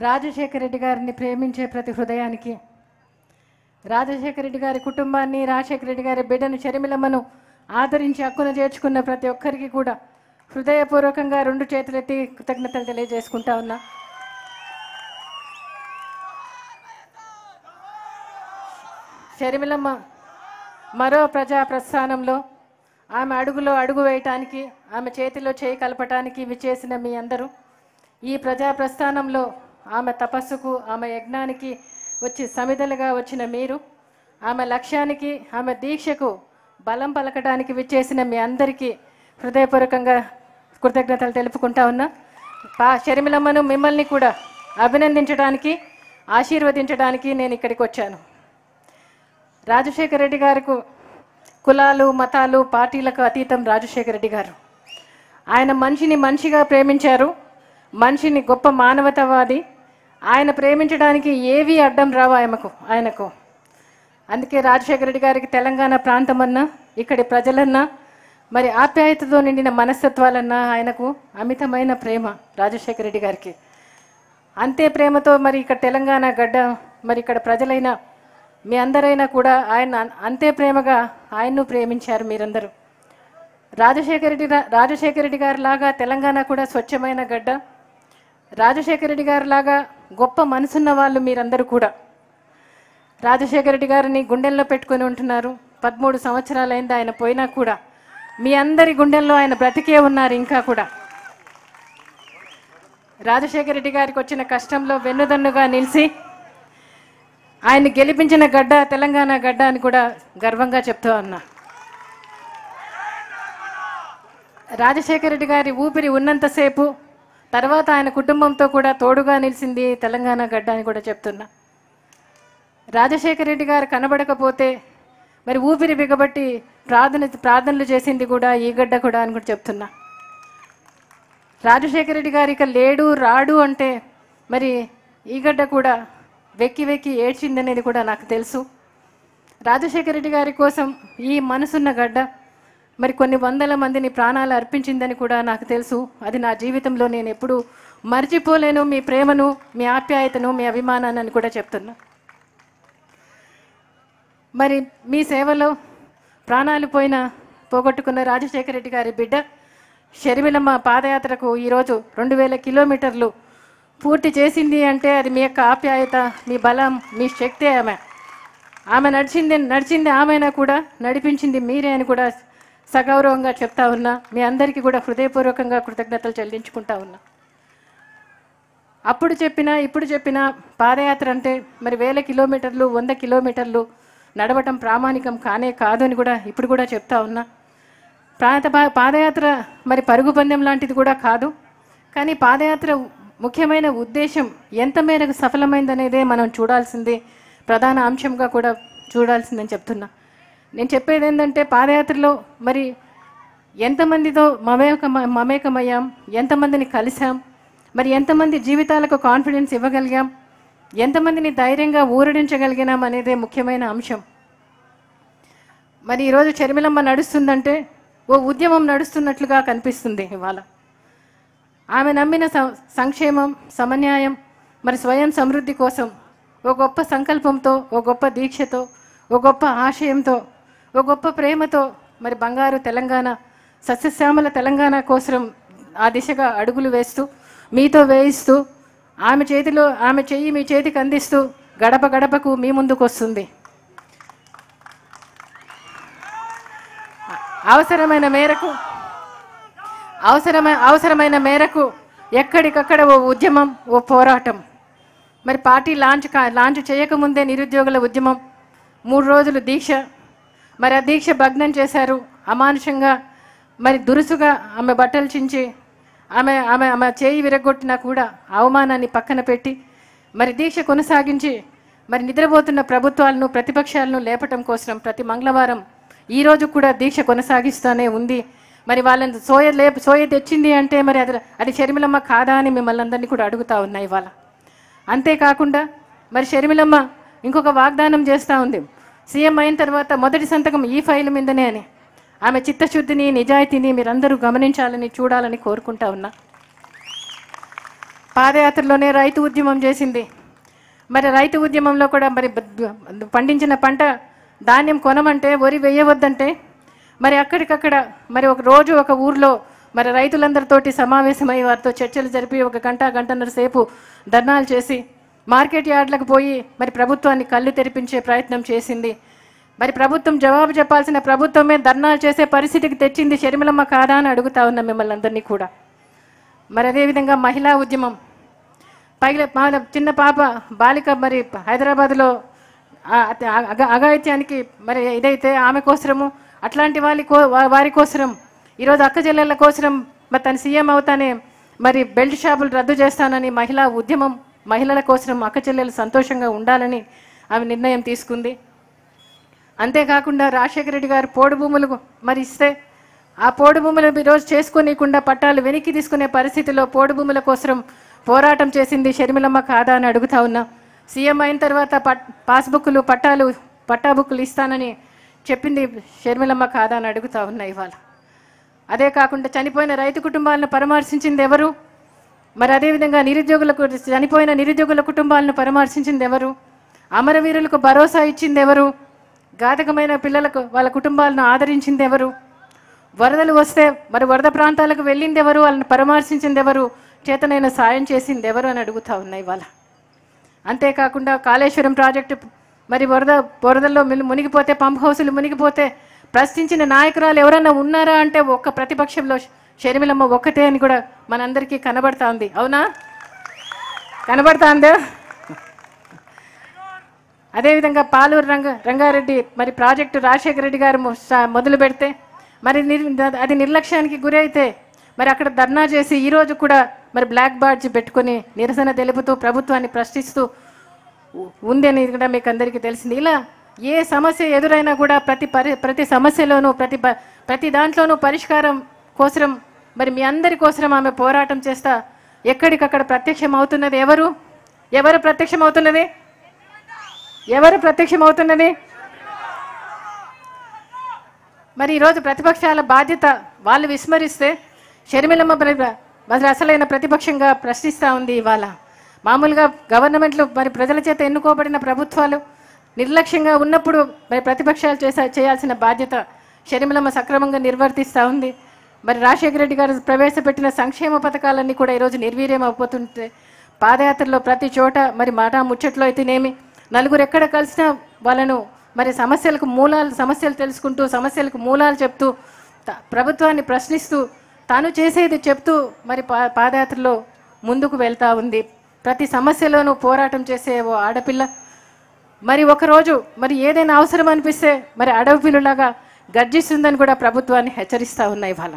రాజశేఖర రెడ్డి గారిని ప్రేమించే ప్రతి హృదయానికి రాజశేఖర రెడ్డి గారి కుటుంబాన్ని రాజశేఖర రెడ్డి గారి బిడ్డను షర్మిలమ్మను ఆదరించి హక్కున చేర్చుకున్న ప్రతి ఒక్కరికి కూడా హృదయపూర్వకంగా రెండు చేతులెత్తి కృతజ్ఞతలు తెలియజేసుకుంటా ఉన్నా షర్మిలమ్మ మరో ప్రజా ప్రస్థానంలో ఆమె అడుగులో అడుగు వేయటానికి ఆమె చేతిలో చేయి కలపటానికి విచ్చేసిన మీ అందరూ ఈ ప్రజా ప్రస్థానంలో ఆమె తపస్సుకు ఆమె యజ్ఞానికి వచ్చి సమిధలుగా వచ్చిన మీరు ఆమె లక్ష్యానికి ఆమె దీక్షకు బలం పలకడానికి విచ్చేసిన మీ అందరికీ హృదయపూర్వకంగా కృతజ్ఞతలు తెలుపుకుంటా ఉన్నా పా షర్మిలమ్మను మిమ్మల్ని కూడా అభినందించడానికి ఆశీర్వదించడానికి నేను ఇక్కడికి వచ్చాను రాజశేఖర రెడ్డి గారికి కులాలు మతాలు పార్టీలకు అతీతం రాజశేఖర రెడ్డి గారు ఆయన మనిషిని మనిషిగా ప్రేమించారు మనిషిని గొప్ప మానవతావాది ఆయన ప్రేమించడానికి ఏవి అడ్డం రావు ఆయనకు ఆయనకు అందుకే రాజశేఖర రెడ్డి గారికి తెలంగాణ ప్రాంతం అన్నా ఇక్కడి ప్రజలన్నా మరి ఆప్యాయతతో నిండిన మనస్తత్వాలన్నా ఆయనకు అమితమైన ప్రేమ రాజశేఖర రెడ్డి గారికి అంతే ప్రేమతో మరి ఇక్కడ తెలంగాణ గడ్డ మరి ఇక్కడ ప్రజలైన మీ అందరైనా కూడా ఆయన అన్- అంతే ప్రేమగా ఆయన్ను ప్రేమించారు మీరందరూ రాజశేఖర రెడ్డి రా- రాజశేఖర రెడ్డి గారి లాగా తెలంగాణ కూడా స్వచ్ఛమైన గడ్డ రాజశేఖర రెడ్డి గారి లాగా గొప్ప మనసున్న వాళ్ళు మీరందరూ కూడా రాజశేఖర రెడ్డి గారిని గుండెల్లో పెట్టుకొని ఉంటున్నారు పదమూడు సంవత్సరాలైంది ఆయన పోయినా కూడా మీ అందరి గుండెల్లో ఆయన బ్రతికే ఉన్నారు ఇంకా కూడా రాజశేఖర రెడ్డి గారికి వచ్చిన కష్టంలో వెన్నుదన్నుగా నిలిచి ఆయన్ని గెలిపించిన గడ్డ తెలంగాణ గడ్డ అని కూడా గర్వంగా చెప్తూ ఉన్నా రాజశేఖర రెడ్డి గారి ఊపిరి ఉన్నంతసేపు తర్వాత ఆయన కుటుంబంతో కూడా తోడుగా నిలిచింది తెలంగాణ గడ్డ అని కూడా చెప్తున్నా రాజశేఖర రెడ్డి గారు కనబడకపోతే మరి ఊపిరి బిగబట్టి ప్రార్థన ప్రార్థనలు చేసింది కూడా ఈ గడ్డ కూడా అని కూడా చెప్తున్నా రాజశేఖర రెడ్డి గారు ఇక లేడు రాడు అంటే మరి ఈ గడ్డ కూడా వెక్కి వెక్కి ఏడ్చిందనేది కూడా నాకు తెలుసు రాజశేఖర రెడ్డి గారి కోసం ఈ మనసున్న గడ్డ మరి కొన్ని వందల మందిని ప్రాణాలు అర్పించిందని కూడా నాకు తెలుసు అది నా జీవితంలో నేను ఎప్పుడూ మర్చిపోలేను మీ ప్రేమను మీ ఆప్యాయతను మీ అభిమానాన్ని అని కూడా చెప్తున్నా మరి మీ సేవలో ప్రాణాలు పోయిన పోగొట్టుకున్న రాజశేఖర రెడ్డి గారి బిడ్డ షర్మిలమ్మ పాదయాత్రకు ఈరోజు రెండు వేల కిలోమీటర్లు పూర్తి చేసింది అంటే అది మీ యొక్క ఆప్యాయత మీ బలం మీ శక్తి ఆమె ఆమె నడిచింది నడిచింది ఆమెనా కూడా నడిపించింది మీరే అని కూడా సగౌరవంగా చెప్తా ఉన్నా మీ అందరికీ కూడా హృదయపూర్వకంగా కృతజ్ఞతలు చెల్లించుకుంటా ఉన్నా అప్పుడు చెప్పినా ఇప్పుడు చెప్పినా పాదయాత్ర అంటే మరి వేల కిలోమీటర్లు వంద కిలోమీటర్లు నడవటం ప్రామాణికం కానే కాదు అని కూడా ఇప్పుడు కూడా చెప్తా ఉన్నా ప్రాంత పా- పాదయాత్ర మరి పరుగు పందెం లాంటిది కూడా కాదు కానీ పాదయాత్ర ముఖ్యమైన ఉద్దేశం ఎంత మేరకు సఫలమైందనేదే మనం చూడాల్సింది ప్రధాన అంశంగా కూడా చూడాల్సిందని చెప్తున్నా నేను చెప్పేది ఏంటంటే పాదయాత్రలో మరి ఎంతమందితో మమేక మమేకమయ్యాం ఎంతమందిని కలిసాం మరి ఎంతమంది జీవితాలకు కాన్ఫిడెన్స్ ఇవ్వగలిగాం ఎంతమందిని ధైర్యంగా ఊరడించగలిగినాం అనేదే ముఖ్యమైన అంశం మరి ఈరోజు చర్మిలమ్మ నడుస్తుందంటే ఓ ఉద్యమం నడుస్తున్నట్లుగా కనిపిస్తుంది ఇవాళ ఆమె నమ్మిన సం- సంక్షేమం సమన్యాయం మరి స్వయం సమృద్ధి కోసం ఓ గొప్ప సంకల్పంతో ఓ గొప్ప దీక్షతో ఓ గొప్ప ఆశయంతో ఓ గొప్ప ప్రేమతో మరి బంగారు తెలంగాణ సస్యశ్యామల తెలంగాణ కోసం ఆ దిశగా అడుగులు వేస్తూ మీతో వేయిస్తూ ఆమె చేతిలో ఆమె చెయ్యి మీ చేతికి అందిస్తూ గడప గడపకు మీ ముందుకు వస్తుంది అవసరమైన మేరకు అవసరమైన అవసరమైన మేరకు ఎక్కడికక్కడ ఓ ఉద్యమం ఓ పోరాటం మరి పార్టీ లాంచ్ కా లాంచ్ చేయకముందే నిరుద్యోగుల ఉద్యమం మూడు రోజులు దీక్ష మరి ఆ దీక్ష భగ్నం చేశారు అమానుషంగా మరి దురుసుగా ఆమె బట్టలు చించి ఆమె ఆమె ఆమె చేయి విరగొట్టినా కూడా అవమానాన్ని పక్కన పెట్టి మరి దీక్ష కొనసాగించి మరి నిద్రపోతున్న ప్రభుత్వాలను ప్రతిపక్షాలను లేపటం కోసం ప్రతి మంగళవారం ఈ రోజు కూడా దీక్ష కొనసాగిస్తూనే ఉంది మరి వాళ్ళని సోయ లే సోయ తెచ్చింది అంటే మరి అది అది షర్మిలమ్మ కాదా అని మిమ్మల్ని అందరినీ కూడా అడుగుతా ఉన్నాయి ఇవాళ అంతేకాకుండా మరి షర్మిలమ్మ ఇంకొక వాగ్దానం చేస్తూ ఉంది సీఎం అయిన తర్వాత మొదటి సంతకం ఈ ఫైల్ మీదనే అని ఆమె చిత్తశుద్ధిని నిజాయితీని మీరందరూ గమనించాలని చూడాలని కోరుకుంటా ఉన్నా పాదయాత్రలోనే రైతు ఉద్యమం చేసింది మరి రైతు ఉద్యమంలో కూడా మరి బ- బ- పండించిన పంట ధాన్యం కొనమంటే వరి వేయవద్దంటే మరి అక్కడికక్కడ మరి ఒక రోజు ఒక ఊర్లో మరి రైతులందరితోటి సమావేశమై వారితో చర్చలు జరిపి ఒక గంట గంటన్నర సేపు ధర్నాలు చేసి మార్కెట్ యార్డ్లకు పోయి మరి ప్రభుత్వాన్ని కళ్ళు తెరిపించే ప్రయత్నం చేసింది మరి ప్రభుత్వం జవాబు చెప్పాల్సిన ప్రభుత్వమే ధర్నాలు చేసే పరిస్థితికి తెచ్చింది షర్మిలమ్మ కాదా అని అడుగుతా ఉన్నా మిమ్మల్ని అందరినీ కూడా మరి అదేవిధంగా మహిళా ఉద్యమం పైగా మా చిన్న పాప బాలిక మరి హైదరాబాద్లో ఆ- ఆ- అగ- అఘాయిత్యానికి మరి ఇదైతే ఆమె కోసరము అట్లాంటి వాళ్ళ కో వా- వారి కోసరం ఈరోజు అక్క చెల్లెళ్ళ కోసరం మరి తను సీఎం అవుతానే మరి బెల్ట్ షాపులు రద్దు చేస్తానని మహిళా ఉద్యమం మహిళల కోసరం అక్క చెల్లెలు సంతోషంగా ఉండాలని ఆమె నిర్ణయం తీసుకుంది అంతేకాకుండా రాజశేఖర రెడ్డి గారు పోడు భూములు మరి ఇస్తే ఆ పోడు భూములు ఈరోజు చేసుకోనీయకుండా పట్టాలు వెనక్కి తీసుకునే పరిస్థితిలో పోడు భూముల కోసం పోరాటం చేసింది షర్మిలమ్మ కాదా అని అడుగుతా ఉన్నా సీఎం అయిన తర్వాత పట్ పాస్బుక్లు పట్టాలు పట్టా బుక్కులు ఇస్తానని చెప్పింది షర్మిలమ్మ కాదా అని అడుగుతా ఉన్నా ఇవాళ అదే కాకుండా చనిపోయిన రైతు కుటుంబాలను పరామర్శించింది ఎవరు మరి అదేవిధంగా నిరుద్యోగులకు చనిపోయిన నిరుద్యోగుల కుటుంబాలను పరామర్శించింది ఎవరు అమరవీరులకు భరోసా ఇచ్చింది ఎవరు ఘాతకమైన పిల్లలకు వాళ్ళ కుటుంబాలను ఆదరించింది ఎవరు వరదలు వస్తే మరి వరద ప్రాంతాలకు వెళ్ళింది ఎవరు వాళ్ళని పరామర్శించింది ఎవరు చేతనైన సాయం చేసింది ఎవరు అని అడుగుతా ఉన్నాయి ఇవాళ అంతేకాకుండా కాళేశ్వరం ప్రాజెక్టు మరి వరద వరదల్లో మిల్- మునిగిపోతే పంప్ హౌసులు మునిగిపోతే ప్రశ్నించిన నాయకురాలు ఎవరన్నా ఉన్నారా అంటే ఒక్క ప్రతిపక్షంలో షర్మిలమ్మ ఒక్కటే అని కూడా మనందరికీ కనబడతా ఉంది అవునా కనబడతా ఉందా అదేవిధంగా పాలూరు రంగ రంగారెడ్డి మరి ప్రాజెక్టు రాజశేఖర రెడ్డి గారు మొ- స- మొదలు పెడితే మరి నిర్- అది నిర్లక్ష్యానికి గురైతే మరి అక్కడ ధర్నా చేసి ఈ రోజు కూడా మరి బ్లాక్ బాడ్జ్ పెట్టుకొని నిరసన తెలుపుతూ ప్రభుత్వాన్ని ప్రశ్నిస్తూ ఉ- ఉంది అనేది కూడా మీకు అందరికీ తెలిసింది ఇలా ఏ సమస్య ఎదురైనా కూడా ప్రతి పరి ప్రతి సమస్యలోనూ ప్రతి ప- ప్రతి దాంట్లోనూ పరిష్కారం కోసరం మరి మీ అందరి కోసరం ఆమె పోరాటం చేస్తా ఎక్కడికక్కడ ప్రత్యక్షం అవుతున్నది ఎవరు ఎవరు ప్రత్యక్షం అవుతున్నది ఎవరు ప్రత్యక్షం అవుతున్నది మరి ఈరోజు ప్రతిపక్షాల బాధ్యత వాళ్ళు విస్మరిస్తే షర్మిలమ్మ మరి మరి అసలైన ప్రతిపక్షంగా ప్రశ్నిస్తూ ఉంది ఇవాళ మామూలుగా గవర్నమెంట్లు మరి ప్రజల చేత ఎన్నుకోబడిన ప్రభుత్వాలు నిర్లక్ష్యంగా ఉన్నప్పుడు మరి ప్రతిపక్షాలు చేసా చేయాల్సిన బాధ్యత షర్మిలమ్మ సక్రమంగా నిర్వర్తిస్తూ ఉంది మరి రాజశేఖర రెడ్డి గారు ప్రవేశపెట్టిన సంక్షేమ పథకాలన్నీ కూడా ఈరోజు నిర్వీర్యం అయిపోతుంటే పాదయాత్రలో ప్రతి చోట మరి మాట ముచ్చట్లో అయితేనేమి నలుగురు ఎక్కడ కలిసినా వాళ్ళను మరి సమస్యలకు మూలాలు సమస్యలు తెలుసుకుంటూ సమస్యలకు మూలాలు చెప్తూ త- ప్రభుత్వాన్ని ప్రశ్నిస్తూ తాను చేసేది చెప్తూ మరి పా పాదయాత్రలో ముందుకు వెళ్తా ఉంది ప్రతి సమస్యలోనూ పోరాటం చేసే ఓ ఆడపిల్ల మరి ఒకరోజు మరి ఏదైనా అవసరం అనిపిస్తే మరి అడవి పిల్లులాగా గర్జిస్తుందని కూడా ప్రభుత్వాన్ని హెచ్చరిస్తూ ఉన్నాయి ఇవాళ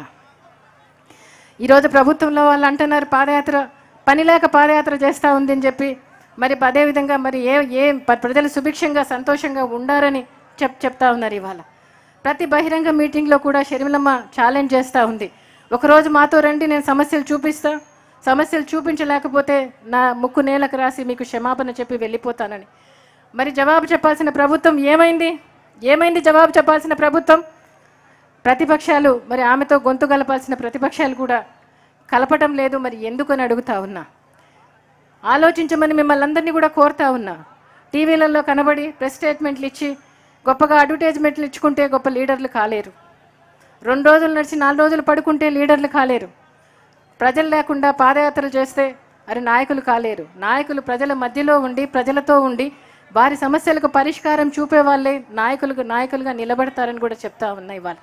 ఈరోజు ప్రభుత్వంలో వాళ్ళు అంటున్నారు పాదయాత్ర పని లేక పాదయాత్ర చేస్తూ ఉంది అని చెప్పి మరి అదేవిధంగా మరి ఏ ఏ ప- ప్రజలు సుభిక్షంగా సంతోషంగా ఉండారని చెప్ చెప్తా ఉన్నారు ఇవాళ ప్రతి బహిరంగ మీటింగ్లో కూడా షర్మిలమ్మ ఛాలెంజ్ చేస్తూ ఉంది ఒకరోజు మాతో రండి నేను సమస్యలు చూపిస్తా సమస్యలు చూపించలేకపోతే నా ముక్కు నేలకు రాసి మీకు క్షమాపణ చెప్పి వెళ్ళిపోతానని మరి జవాబు చెప్పాల్సిన ప్రభుత్వం ఏమైంది ఏమైంది జవాబు చెప్పాల్సిన ప్రభుత్వం ప్రతిపక్షాలు మరి ఆమెతో గొంతు కలపాల్సిన ప్రతిపక్షాలు కూడా కలపటం లేదు మరి ఎందుకని అడుగుతా ఉన్నా ఆలోచించమని మిమ్మల్ని అందరినీ కూడా కోరుతా ఉన్నా టీవీలలో కనబడి ప్రెస్ స్టేట్మెంట్లు ఇచ్చి గొప్పగా అడ్వర్టైజ్మెంట్లు ఇచ్చుకుంటే గొప్ప లీడర్లు కాలేరు రెండు రోజులు నడిచి నాలుగు రోజులు పడుకుంటే లీడర్లు కాలేరు ప్రజలు లేకుండా పాదయాత్రలు చేస్తే అది నాయకులు కాలేరు నాయకులు ప్రజల మధ్యలో ఉండి ప్రజలతో ఉండి వారి సమస్యలకు పరిష్కారం చూపే వాళ్ళే నాయకులుగా నాయకులుగా నిలబడతారని కూడా చెప్తా ఉన్నాయి వాళ్ళు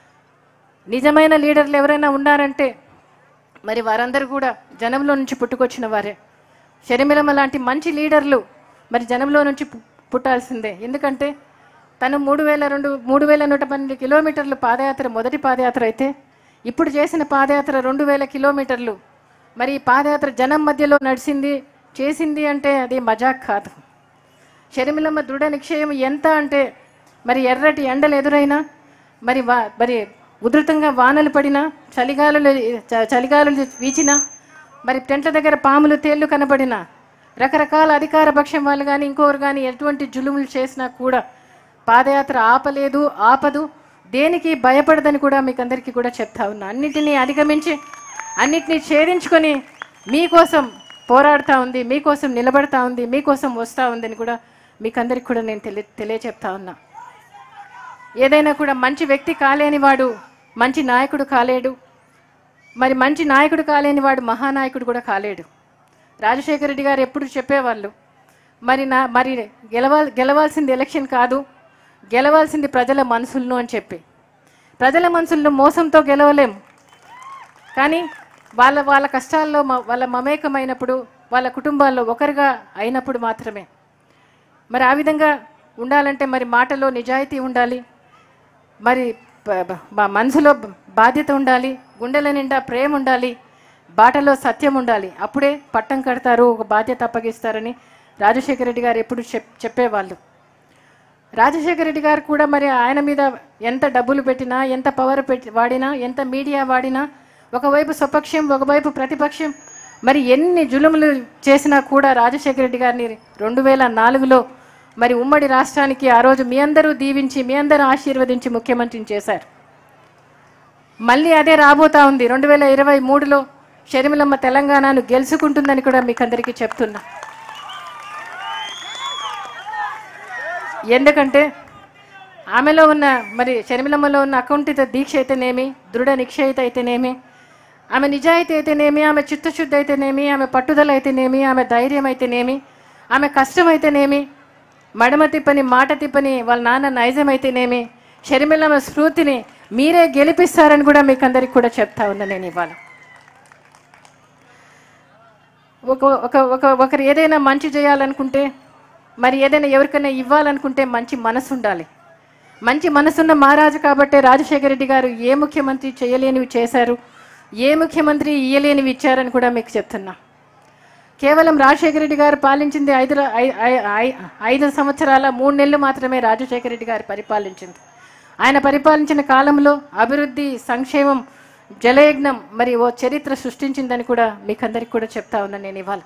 నిజమైన లీడర్లు ఎవరైనా ఉన్నారంటే మరి వారందరూ కూడా జనంలో నుంచి పుట్టుకొచ్చిన వారే షర్మిలమ్మ లాంటి మంచి లీడర్లు మరి జనంలో నుంచి పు- పుట్టాల్సిందే ఎందుకంటే తను మూడు వేల రెండు మూడు వేల నూట పన్నెండు కిలోమీటర్లు పాదయాత్ర మొదటి పాదయాత్ర అయితే ఇప్పుడు చేసిన పాదయాత్ర రెండు వేల కిలోమీటర్లు మరి ఈ పాదయాత్ర జనం మధ్యలో నడిచింది చేసింది అంటే అది మజాక్ కాదు షర్మిలమ్మ దృఢ నిశ్చయం ఎంత అంటే మరి ఎర్రటి ఎండలు ఎదురైనా మరి వా మరి ఉధృతంగా వానలు పడినా చలిగాలులు చ- చలిగాలులు వీచినా మరి టెంట్ల దగ్గర పాములు తేళ్లు కనబడినా రకరకాల అధికార పక్షం వాళ్ళు కానీ ఇంకోరు కానీ ఎటువంటి జులుములు చేసినా కూడా పాదయాత్ర ఆపలేదు ఆపదు దేనికి భయపడదని కూడా మీకు అందరికీ కూడా చెప్తా ఉన్నా అన్నిటినీ అధిగమించి అన్నిటినీ ఛేదించుకొని మీకోసం పోరాడుతూ ఉంది మీకోసం నిలబడతా ఉంది మీకోసం వస్తూ ఉందని కూడా మీకందరికి కూడా నేను తెలియ తెలియచెప్తా ఉన్నా ఏదైనా కూడా మంచి వ్యక్తి కాలేని వాడు మంచి నాయకుడు కాలేడు మరి మంచి నాయకుడు కాలేని వాడు మహానాయకుడు కూడా కాలేడు రాజశేఖర రెడ్డి గారు ఎప్పుడు చెప్పేవాళ్ళు మరి నా మరి గెలవాల్ గెలవాల్సింది ఎలక్షన్ కాదు గెలవాల్సింది ప్రజల మనసులను అని చెప్పి ప్రజల మనసులను మోసంతో గెలవలేం కానీ వాళ్ళ వాళ్ళ కష్టాల్లో మ- వాళ్ళ మమేకమైనప్పుడు వాళ్ళ కుటుంబాల్లో ఒకరుగా అయినప్పుడు మాత్రమే మరి ఆ విధంగా ఉండాలంటే మరి మాటలో నిజాయితీ ఉండాలి మరి ప- బ- మా మనసులో బ- బాధ్యత ఉండాలి గుండెల నిండా ప్రేమ ఉండాలి బాటలో సత్యం ఉండాలి అప్పుడే పట్టం కడతారు ఒక బాధ్యత అప్పగిస్తారని రాజశేఖర రెడ్డి గారు ఎప్పుడు చెప్ చెప్పేవాళ్ళు రాజశేఖర రెడ్డి గారు కూడా మరి ఆయన మీద ఎంత డబ్బులు పెట్టినా ఎంత పవర్ పెట్టి వాడినా ఎంత మీడియా వాడినా ఒకవైపు స్వపక్షం ఒకవైపు ప్రతిపక్షం మరి ఎన్ని జులుములు చేసినా కూడా రాజశేఖర రెడ్డి గారిని రెండు వేల నాలుగులో మరి ఉమ్మడి రాష్ట్రానికి ఆ రోజు మీ అందరూ దీవించి మీ అందరూ ఆశీర్వదించి ముఖ్యమంత్రిని చేశారు మళ్ళీ అదే రాబోతా ఉంది రెండు వేల ఇరవై మూడులో షర్మిలమ్మ తెలంగాణను గెలుచుకుంటుందని కూడా మీకు అందరికీ చెప్తున్నా ఎందుకంటే ఆమెలో ఉన్న మరి షర్మిలమ్మలో ఉన్న అకౌంటిత దీక్ష అయితేనేమి దృఢ నిక్షేత అయితేనేమి ఆమె నిజాయితీ అయితేనేమి ఆమె చిత్తశుద్ధి అయితేనేమి ఆమె పట్టుదల అయితేనేమి ఆమె ధైర్యం అయితేనేమి ఆమె కష్టం అయితేనేమి మడమ తిప్పని మాట తిప్పని వాళ్ళ నాన్న నైజం అయితేనేమి షర్మిలమ్మ స్ఫూర్తిని మీరే గెలిపిస్తారని కూడా మీకు అందరికి కూడా చెప్తా ఉన్నా నేను ఇవాళ ఒక ఒక ఒక ఒకరు ఏదైనా మంచి చేయాలనుకుంటే మరి ఏదైనా ఎవరికైనా ఇవ్వాలనుకుంటే మంచి మనసు ఉండాలి మంచి మనసున్న మహారాజు కాబట్టే రాజశేఖర రెడ్డి గారు ఏ ముఖ్యమంత్రి చేయలేనివి చేశారు ఏ ముఖ్యమంత్రి ఇయ్యలేనివి ఇచ్చారని కూడా మీకు చెప్తున్నా కేవలం రాజశేఖర రెడ్డి గారు పాలించింది ఐదు ర- ఐ- ఐ- ఐ- ఐదు సంవత్సరాల మూడు నెలలు మాత్రమే రాజశేఖర రెడ్డి గారు పరిపాలించింది ఆయన పరిపాలించిన కాలంలో అభివృద్ధి సంక్షేమం జలయజ్ఞం మరి ఓ చరిత్ర సృష్టించిందని కూడా మీకు అందరికి కూడా చెప్తా ఉన్నాను నేను ఇవాళ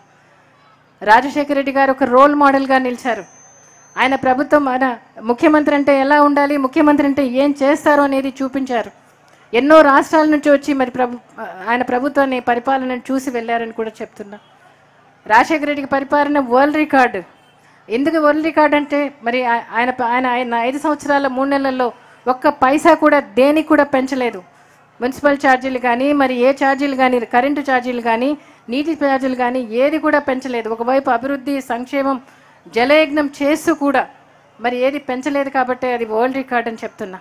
రాజశేఖర రెడ్డి గారు ఒక రోల్ మోడల్గా నిలిచారు ఆయన ప్రభుత్వం ఆయన ముఖ్యమంత్రి అంటే ఎలా ఉండాలి ముఖ్యమంత్రి అంటే ఏం చేస్తారు అనేది చూపించారు ఎన్నో రాష్ట్రాల నుంచి వచ్చి మరి ప్రభు ఆయన ప్రభుత్వాన్ని పరిపాలనను చూసి వెళ్ళారని కూడా చెప్తున్నా రాజశేఖర రెడ్డికి పరిపాలన వరల్డ్ రికార్డు ఎందుకు వరల్డ్ రికార్డ్ అంటే మరి ఆ- ఆయన ఆయన ఆయన ఐదు సంవత్సరాల మూడు నెలల్లో ఒక్క పైసా కూడా దేనికి కూడా పెంచలేదు మున్సిపల్ ఛార్జీలు కానీ మరి ఏ ఛార్జీలు కానీ కరెంటు ఛార్జీలు కానీ నీటి ఛార్జీలు కానీ ఏది కూడా పెంచలేదు ఒకవైపు అభివృద్ధి సంక్షేమం జలయజ్ఞం చేస్తూ కూడా మరి ఏది పెంచలేదు కాబట్టి అది వరల్డ్ రికార్డ్ అని చెప్తున్నా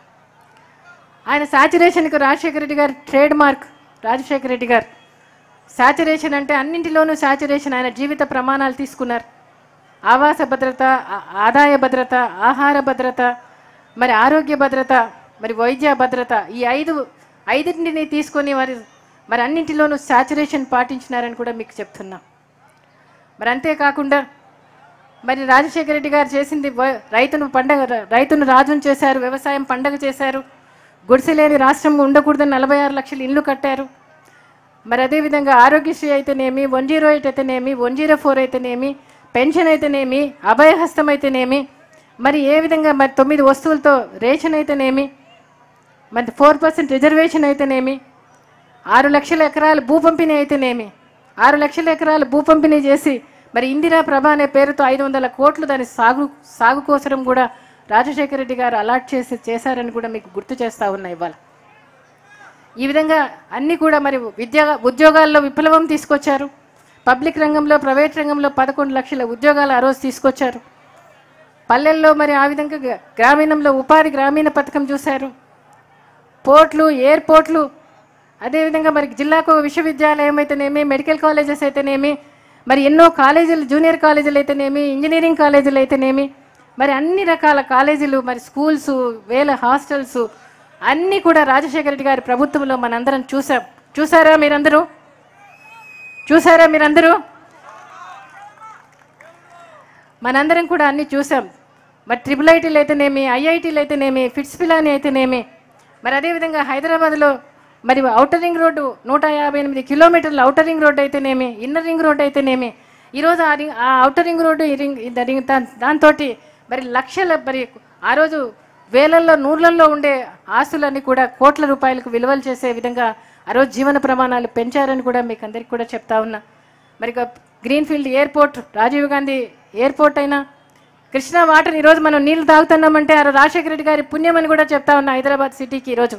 ఆయన సాచురేషన్కు రాజశేఖర రెడ్డి గారు ట్రేడ్ మార్క్ రాజశేఖర రెడ్డి గారు సాచురేషన్ అంటే అన్నింటిలోనూ సాచురేషన్ ఆయన జీవిత ప్రమాణాలు తీసుకున్నారు ఆవాస భద్రత ఆ- ఆదాయ భద్రత ఆహార భద్రత మరి ఆరోగ్య భద్రత మరి వైద్య భద్రత ఈ ఐదు ఐదింటిని తీసుకొని వారి మరి అన్నింటిలోనూ సాచురేషన్ పాటించినారని కూడా మీకు చెప్తున్నా మరి అంతేకాకుండా మరి రాజశేఖర రెడ్డి గారు చేసింది వ- రైతును పండగ రైతును రాజును చేశారు వ్యవసాయం పండగ చేశారు గుడిసెలేని రాష్ట్రం ఉండకూడదని నలభై ఆరు లక్షలు ఇల్లు కట్టారు మరి అదేవిధంగా ఆరోగ్యశ్రీ అయితేనేమి వన్ జీరో ఎయిట్ అయితేనేమి వన్ జీరో ఫోర్ అయితేనేమి పెన్షన్ అయితేనేమి అభయహస్తం అయితేనేమి మరి ఏ విధంగా మరి తొమ్మిది వస్తువులతో రేషన్ అయితేనేమి మరి ఫోర్ పర్సెంట్ రిజర్వేషన్ అయితేనేమి ఆరు లక్షల ఎకరాలు భూ పంపిణీ అయితేనేమి ఆరు లక్షల ఎకరాలు భూ పంపిణీ చేసి మరి ఇందిరా ప్రభ అనే పేరుతో ఐదు వందల కోట్లు దాని సాగు సాగు కోసరం కూడా రాజశేఖర రెడ్డి గారు అలాట్ చేసి చేశారని కూడా మీకు గుర్తు చేస్తా ఉన్నా ఇవాళ ఈ విధంగా అన్నీ కూడా మరి విద్యా ఉద్యోగాల్లో విప్లవం తీసుకొచ్చారు పబ్లిక్ రంగంలో ప్రైవేట్ రంగంలో పదకొండు లక్షల ఉద్యోగాలు ఆ రోజు తీసుకొచ్చారు పల్లెల్లో మరి ఆ విధంగా గ్రా- గ్రామీణంలో ఉపాధి గ్రామీణ పథకం చూశారు పోర్ట్లు ఎయిర్పోర్ట్లు అదేవిధంగా మరి జిల్లాకు ఒక విశ్వవిద్యాలయం అయితేనేమి మెడికల్ కాలేజెస్ అయితేనేమి మరి ఎన్నో కాలేజీలు జూనియర్ కాలేజీలు అయితేనేమి ఇంజనీరింగ్ కాలేజీలు అయితేనేమి మరి అన్ని రకాల కాలేజీలు మరి స్కూల్స్ వేల హాస్టల్స్ అన్నీ కూడా రాజశేఖర రెడ్డి గారి ప్రభుత్వంలో మనందరం చూసాం చూసారా మీరందరూ చూసారా మీరందరూ మనందరం కూడా అన్నీ చూసాం మరి ట్రిపుల్ ఐటీలు అయితేనేమి ఐఐటీలు అయితేనేమి ఫిట్స్ పిలాని అయితేనేమి మరి అదేవిధంగా హైదరాబాద్లో మరి ఔటర్ రింగ్ రోడ్డు నూట యాభై ఎనిమిది కిలోమీటర్ల ఔటర్ రింగ్ రోడ్డు అయితేనేమి ఇన్నర్ రింగ్ రోడ్డు అయితేనేమి ఈరోజు ఆ రింగ్ ఆ ఔటర్ రింగ్ రోడ్డు ఈ రింగ్ ఈ రింగ్ దాంతో మరి లక్షల మరి ఆ రోజు వేలల్లో నూర్లల్లో ఉండే ఆస్తులన్నీ కూడా కోట్ల రూపాయలకు విలువలు చేసే విధంగా ఆ రోజు జీవన ప్రమాణాలు పెంచారని కూడా మీకు అందరికీ కూడా చెప్తా ఉన్నా మరి ఇక greenfield airport Rajiv Gandhi airport అయినా కృష్ణా వాటర్ ఈరోజు మనం నీళ్లు తాగుతున్నామంటే ఆ రాజశేఖర రెడ్డి గారి పుణ్యం అని కూడా చెప్తా ఉన్నా హైదరాబాద్ సిటీకి ఈరోజు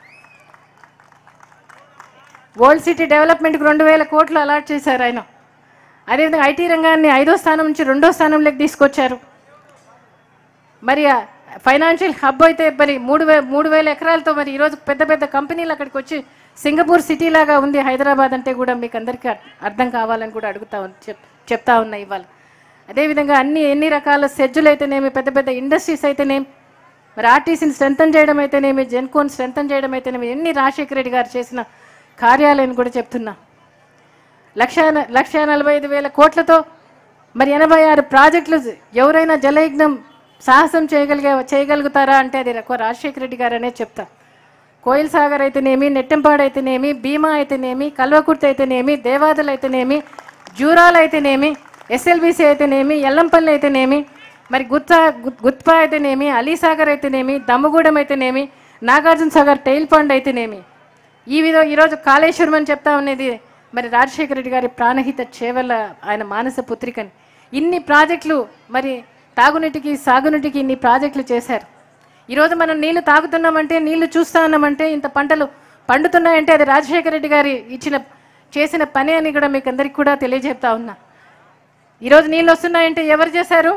వరల్డ్ సిటీ డెవలప్మెంట్కి రెండు వేల కోట్లు అలాట్ చేశారు ఆయన అదేవిధంగా ఐటీ రంగాన్ని ఐదో స్థానం నుంచి రెండో స్థానంలోకి తీసుకొచ్చారు మరి ఫైనాన్షియల్ హబ్ అయితే మరి మూడు వే మూడు వేల ఎకరాలతో మరి ఈరోజు పెద్ద పెద్ద కంపెనీలు అక్కడికి వచ్చి సింగపూర్ సిటీ లాగా ఉంది హైదరాబాద్ అంటే కూడా మీకు అందరికీ అర్- అర్థం కావాలని కూడా అడుగుతా ఉన్- చెప్ చెప్తా ఉన్నా ఇవాళ అదేవిధంగా అన్ని ఎన్ని రకాల సెజ్జులు అయితేనేమి పెద్ద పెద్ద ఇండస్ట్రీస్ అయితేనేమి మరి ఆర్టీసీని స్ట్రెంథన్ చేయడం అయితేనేమి జెన్కోన్ స్ట్రెంథన్ చేయడం అయితేనేమి ఎన్ని రాజశేఖర రెడ్డి గారు చేసిన కార్యాలయం కూడా చెప్తున్నా లక్ష లక్ష నలభై ఐదు వేల కోట్లతో మరి ఎనభై ఆరు ప్రాజెక్టులు ఎవరైనా జలయజ్ఞం సాహసం చేయగలిగే చేయగలుగుతారా అంటే అది ఒక రాజశేఖర రెడ్డి గారనే చెప్తా కోయిల్ సాగర్ అయితేనేమి నెట్టెంపాడు అయితేనేమి భీమా అయితేనేమి కల్వకుర్తి అయితేనేమి దేవాదలు అయితేనేమి జూరాలు అయితేనేమి ఎస్ఎల్బిసి అయితేనేమి ఎల్లంపల్లి అయితేనేమి మరి గుత్తా గు- గుత్పా అయితేనేమి అలీసాగర్ అయితేనేమి దమ్మగూడెం అయితేనేమి నాగార్జున సాగర్ టైల్ పండ్ అయితేనేమి ఈ విధంగా ఈరోజు కాళేశ్వరం అని చెప్తా ఉన్నది మరి రాజశేఖర రెడ్డి గారి ప్రాణహిత చేవల ఆయన మానస పుత్రికని ఇన్ని ప్రాజెక్టులు మరి తాగునీటికి సాగునీటికి ఇన్ని ప్రాజెక్టులు చేశారు ఈరోజు మనం నీళ్లు తాగుతున్నామంటే నీళ్లు చూస్తా ఉన్నామంటే ఇంత పంటలు పండుతున్నాయంటే అది రాజశేఖర రెడ్డి గారి ఇచ్చిన చేసిన పని అని కూడా మీకు అందరికి కూడా తెలియజెప్తా ఉన్నా ఈరోజు నీళ్ళు వస్తున్నాయంటే ఎవరు చేశారు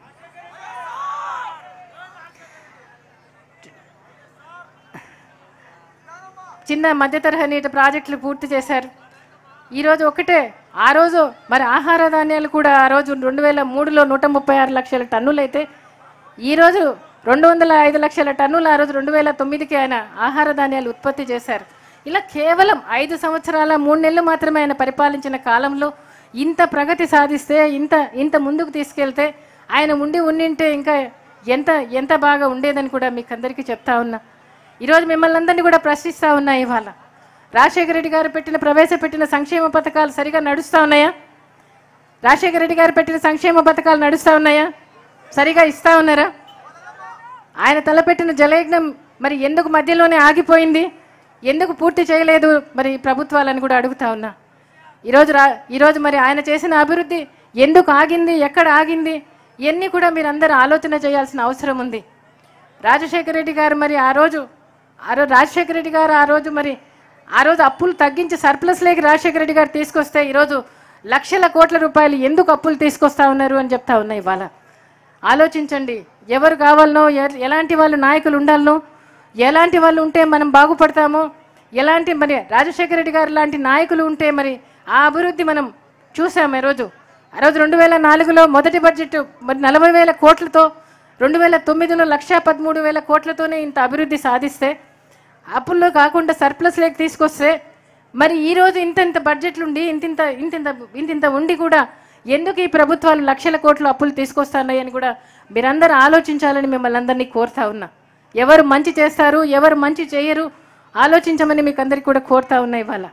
చిన్న మధ్య తరహా నీటి ప్రాజెక్టులు పూర్తి చేశారు ఈరోజు ఒకటే ఆ రోజు మరి ఆహార ధాన్యాలు కూడా ఆ రోజు రెండు వేల మూడులో నూట ముప్పై ఆరు లక్షల టన్నులు అయితే ఈరోజు రెండు వందల ఐదు లక్షల టన్నులు ఆ రోజు రెండు వేల తొమ్మిదికి ఆయన ఆహార ధాన్యాలు ఉత్పత్తి చేశారు ఇలా కేవలం ఐదు సంవత్సరాల మూడు నెలలు మాత్రమే ఆయన పరిపాలించిన కాలంలో ఇంత ప్రగతి సాధిస్తే ఇంత ఇంత ముందుకు తీసుకెళ్తే ఆయన ఉండి ఉండింటే ఇంకా ఎంత ఎంత బాగా ఉండేదని కూడా మీకు అందరికీ చెప్తా ఉన్నా ఈరోజు మిమ్మల్ని అందరినీ కూడా ప్రశ్నిస్తూ ఉన్నా ఇవాళ రాజశేఖర రెడ్డి గారు పెట్టిన ప్రవేశపెట్టిన సంక్షేమ పథకాలు సరిగా నడుస్తూ ఉన్నాయా రాజశేఖర రెడ్డి గారు పెట్టిన సంక్షేమ పథకాలు నడుస్తూ ఉన్నాయా సరిగా ఇస్తా ఉన్నారా ఆయన తలపెట్టిన జలయజ్ఞం మరి ఎందుకు మధ్యలోనే ఆగిపోయింది ఎందుకు పూర్తి చేయలేదు మరి ప్రభుత్వాలని కూడా అడుగుతా ఉన్నా ఈరోజు రా ఈరోజు మరి ఆయన చేసిన అభివృద్ధి ఎందుకు ఆగింది ఎక్కడ ఆగింది ఇవన్నీ కూడా మీరు అందరూ ఆలోచన చేయాల్సిన అవసరం ఉంది రాజశేఖర రెడ్డి గారు మరి ఆ రోజు ఆ రోజు రాజశేఖర రెడ్డి గారు ఆ రోజు మరి ఆ రోజు అప్పులు తగ్గించి సర్ప్లస్ లేకి రాజశేఖర రెడ్డి గారు తీసుకొస్తే ఈరోజు లక్షల కోట్ల రూపాయలు ఎందుకు అప్పులు తీసుకొస్తా ఉన్నారు అని చెప్తా ఉన్నా ఇవాళ ఆలోచించండి ఎవరు కావాలనో ఎ- ఎలాంటి వాళ్ళు నాయకులు ఉండాలనో ఎలాంటి వాళ్ళు ఉంటే మనం బాగుపడతామో ఎలాంటి మరి రాజశేఖర రెడ్డి గారు లాంటి నాయకులు ఉంటే మరి ఆ అభివృద్ధి మనం చూసాం ఈరోజు ఆ రోజు రెండు వేల నాలుగులో మొదటి బడ్జెట్ మరి నలభై వేల కోట్లతో రెండు వేల తొమ్మిదిలో లక్షా పదమూడు వేల కోట్లతోనే ఇంత అభివృద్ధి సాధిస్తే అప్పుల్లో కాకుండా సర్ప్లస్ లేక తీసుకొస్తే మరి ఈ రోజు ఇంత ఇంత బడ్జెట్లు ఉండి ఇంతింత ఇంతింత ఇంతింత ఉండి కూడా ఎందుకు ఈ ప్రభుత్వాలు లక్షల కోట్ల అప్పులు తీసుకొస్తున్నాయి అని కూడా మీరందరూ ఆలోచించాలని మిమ్మల్ని అందరినీ కోరుతా ఉన్నా ఎవరు మంచి చేస్తారు ఎవరు మంచి చేయరు ఆలోచించమని మీకు అందరికీ కూడా కోరుతా ఉన్నా ఇవాళ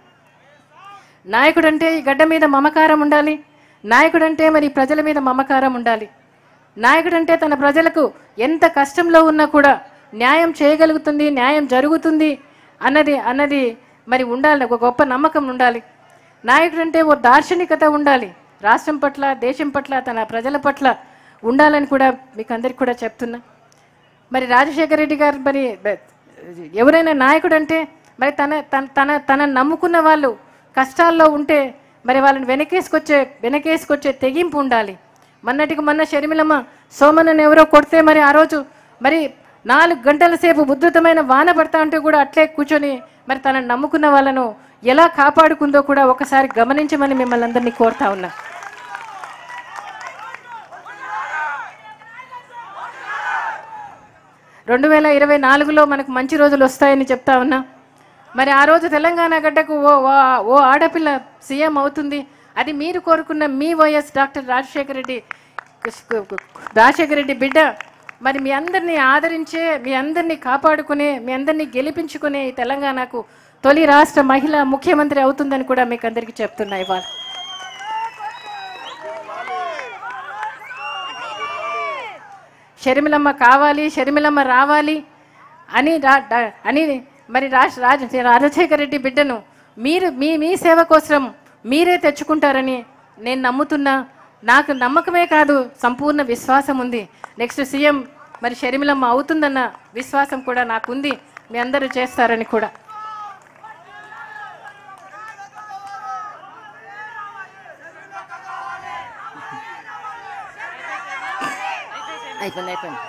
నాయకుడు అంటే ఈ గడ్డ మీద మమకారం ఉండాలి నాయకుడు అంటే మరి ప్రజల మీద మమకారం ఉండాలి నాయకుడు అంటే తన ప్రజలకు ఎంత కష్టంలో ఉన్నా కూడా న్యాయం చేయగలుగుతుంది న్యాయం జరుగుతుంది అన్నది అన్నది మరి ఉండాలి ఒక గొప్ప నమ్మకం ఉండాలి నాయకుడు అంటే ఓ దార్శనికత ఉండాలి రాష్ట్రం పట్ల దేశం పట్ల తన ప్రజల పట్ల ఉండాలని కూడా మీకు అందరికి కూడా చెప్తున్నా మరి రాజశేఖర రెడ్డి గారు మరి బ- ఎవరైనా నాయకుడు అంటే మరి తన తన తన తన నమ్ముకున్న వాళ్ళు కష్టాల్లో ఉంటే మరి వాళ్ళని వెనకేసుకొచ్చే వెనకేసుకొచ్చే తెగింపు ఉండాలి మొన్నటికి మొన్న షర్మిలమ్మ సోమన్నను ఎవరో కొడితే మరి ఆ రోజు మరి నాలుగు గంటల సేపు ఉద్ధృతమైన వాన పడతా ఉంటే కూడా అట్లే కూర్చొని మరి తనను నమ్ముకున్న వాళ్ళను ఎలా కాపాడుకుందో కూడా ఒకసారి గమనించమని మిమ్మల్ని అందరినీ కోరుతా ఉన్నా రెండు వేల ఇరవై నాలుగులో మనకు మంచి రోజులు వస్తాయని చెప్తా ఉన్నా మరి ఆ రోజు తెలంగాణ గడ్డకు ఓ ఓ- ఓ ఆడపిల్ల సీఎం అవుతుంది అది మీరు కోరుకున్న మీ వైఎస్ డాక్టర్ రాజశేఖర రెడ్డి రాజశేఖర రెడ్డి బిడ్డ మరి మీ అందరినీ ఆదరించే మీ అందరినీ కాపాడుకునే మీ అందరినీ గెలిపించుకునే ఈ తెలంగాణకు తొలి రాష్ట్ర మహిళ ముఖ్యమంత్రి అవుతుందని కూడా మీకు అందరికీ చెప్తున్నా ఇవాళ షర్మిలమ్మ కావాలి షర్మిలమ్మ రావాలి అని రా డా- అని మరి రాజ్ రాజ రాజశేఖర రెడ్డి బిడ్డను మీరు మీ మీ సేవ కోసం మీరే తెచ్చుకుంటారని నేను నమ్ముతున్నా నాకు నమ్మకమే కాదు సంపూర్ణ విశ్వాసం ఉంది నెక్స్ట్ సీఎం మరి షర్మిలమ్మ అవుతుందన్న విశ్వాసం కూడా నాకుంది మీ అందరూ చేస్తారని కూడా అయిపోయింది అయిపోయింది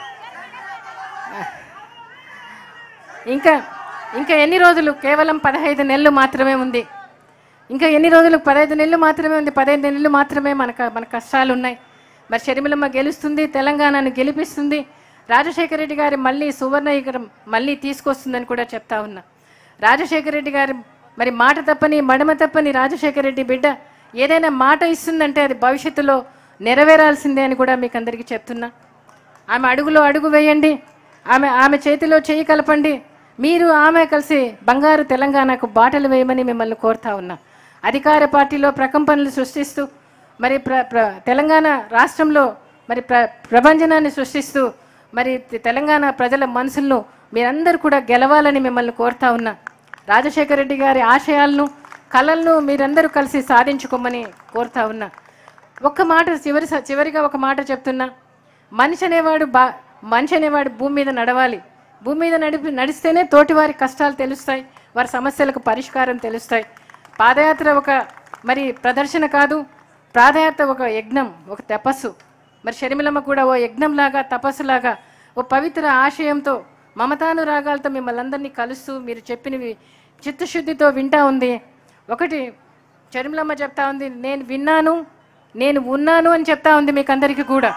ఇంకా ఇంకా ఎన్ని రోజులు కేవలం పదహైదు నెలలు మాత్రమే ఉంది ఇంకా ఎన్ని రోజులు పదహైదు నెలలు మాత్రమే ఉంది పదహైదు నెలలు మాత్రమే మనకు మన కష్టాలు ఉన్నాయి మరి షర్మిలమ్మ గెలుస్తుంది తెలంగాణను గెలిపిస్తుంది రాజశేఖర రెడ్డి గారి మళ్ళీ సువర్ణ యుగం మళ్ళీ తీసుకొస్తుందని కూడా చెప్తా ఉన్నా రాజశేఖర రెడ్డి గారి మరి మాట తప్పని మడమ తప్పని రాజశేఖర రెడ్డి బిడ్డ ఏదైనా మాట ఇస్తుందంటే అది భవిష్యత్తులో నెరవేరాల్సిందే అని కూడా మీకు అందరికీ చెప్తున్నా ఆమె అడుగులో అడుగు వేయండి ఆమె ఆమె చేతిలో చేయి కలపండి మీరు ఆమె కలిసి బంగారు తెలంగాణకు బాటలు వేయమని మిమ్మల్ని కోరుతా ఉన్నా అధికార పార్టీలో ప్రకంపనలు సృష్టిస్తూ మరి ప్ర ప్ర తెలంగాణ రాష్ట్రంలో మరి ప్ర ప్రభంజనాన్ని సృష్టిస్తూ మరి తె- తెలంగాణ ప్రజల మనసులను మీరందరూ కూడా గెలవాలని మిమ్మల్ని కోరుతా ఉన్నా రాజశేఖర రెడ్డి గారి ఆశయాలను కళలను మీరందరూ కలిసి సాధించుకోమని కోరుతా ఉన్నా ఒక్క మాట చివరి చివరిగా ఒక మాట చెప్తున్నా మనిషి అనేవాడు బా మనిషి అనేవాడు భూమి మీద నడవాలి భూమి మీద నడిపి నడిస్తేనే తోటి వారి కష్టాలు తెలుస్తాయి వారి సమస్యలకు పరిష్కారం తెలుస్తాయి పాదయాత్ర ఒక మరి ప్రదర్శన కాదు పాదయాత్ర ఒక యజ్ఞం ఒక తపస్సు మరి షర్మిలమ్మ కూడా ఓ యజ్ఞంలాగా తపస్సులాగా ఓ పవిత్ర ఆశయంతో మమతానురాగాలతో మిమ్మల్ని అందరినీ కలుస్తూ మీరు చెప్పినవి చిత్తశుద్ధితో వింటా ఉంది ఒకటి షర్మిలమ్మ చెప్తా ఉంది నేను విన్నాను నేను ఉన్నాను అని చెప్తా ఉంది మీకు అందరికీ కూడా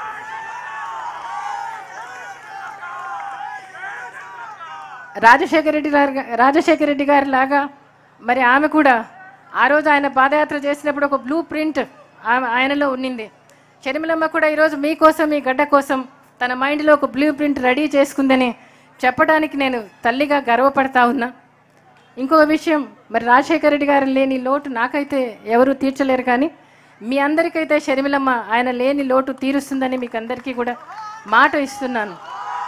రాజశేఖర రెడ్డి గారి రాజశేఖర రెడ్డి గారి లాగా మరి ఆమె కూడా ఆ రోజు ఆయన పాదయాత్ర చేసినప్పుడు ఒక బ్లూ ప్రింట్ ఆమె ఆయనలో ఉన్నింది షర్మిలమ్మ కూడా ఈరోజు మీకోసం మీ గడ్డ కోసం తన మైండ్లో ఒక బ్లూ ప్రింట్ రెడీ చేసుకుందని చెప్పడానికి నేను తల్లిగా గర్వపడతా ఉన్నా ఇంకో విషయం మరి రాజశేఖర రెడ్డి గారు లేని లోటు నాకైతే ఎవరు తీర్చలేరు కానీ మీ అందరికైతే షర్మిలమ్మ ఆయన లేని లోటు తీరుస్తుందని మీకు అందరికీ కూడా మాట ఇస్తున్నాను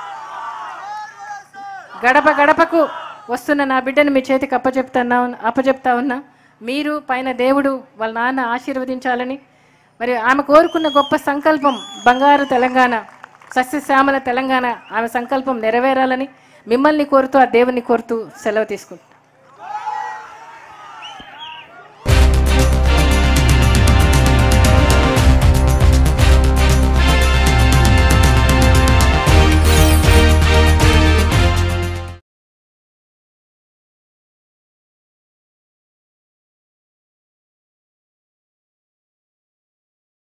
గడప గడపకు వస్తున్న నా బిడ్డను మీ చేతికి అప్పచెప్తున్నా అప్పచెప్తా ఉన్నా మీరు పైన దేవుడు వాళ్ళ నాన్న ఆశీర్వదించాలని మరి ఆమె కోరుకున్న గొప్ప సంకల్పం బంగారు తెలంగాణ సస్యశ్యామల తెలంగాణ ఆమె సంకల్పం నెరవేరాలని మిమ్మల్ని కోరుతూ ఆ దేవుని కోరుతూ సెలవు తీసుకుంటాను